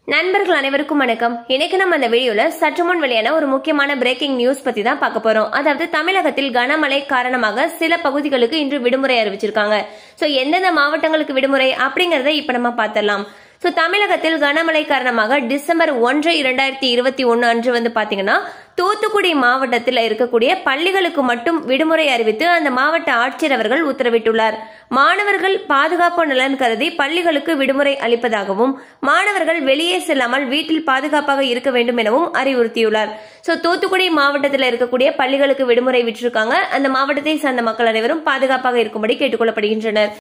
நண்பர்கள் அனைவருக்கும் வணக்கம் இன்னைக்கு நம்ம அந்த வீடியோல சற்று முன் வெளியான ஒரு முக்கியமான பிரேக்கிங் நியூஸ் பத்தி தான் பார்க்க போறோம் அதாவது தமிழகத்தில் கனமழை காரணமாக சில பகுதிகளுக்கு இன்று விடுமுறை அறிவிச்சிருக்காங்க சோ எந்தெந்த மாவட்டங்களுக்கு விடுமுறை அப்படிங்கறத இப்ப நம்ம பார்த்தரலாம் சோ தமிழகத்தில் கனமழை காரணமாக டிசம்பர் ஒன்று இரண்டாயிரத்தி இருபத்தி ஒன்னு அன்று வந்து பாத்தீங்கன்னா தூத்துக்குடி மாவட்டத்தில் இருக்கக்கூடிய பள்ளிகளுக்கு மட்டும் விடுமுறை அறிவித்து அந்த மாவட்ட ஆட்சியர் அவர்கள் உத்தரவிட்டுள்ளார் மாணவர்கள் பாதுகாப்பு நலன் கருதி பள்ளிகளுக்கு விடுமுறை அளிப்பதாகவும் மாணவர்கள் வெளியே செல்லாமல் வீட்டில் பாதுகாப்பாக இருக்க வேண்டும் எனவும் அறிவுறுத்தியுள்ளார் சோ தூத்துக்குடி மாவட்டத்தில் இருக்கக்கூடிய பள்ளிகளுக்கு விடுமுறை விட்டிருக்காங்க அந்த மாவட்டத்தை சார்ந்த மக்கள் அனைவரும் பாதுகாப்பாக இருக்கும்படி கேட்டுக்கொள்ளப்படுகின்றனர்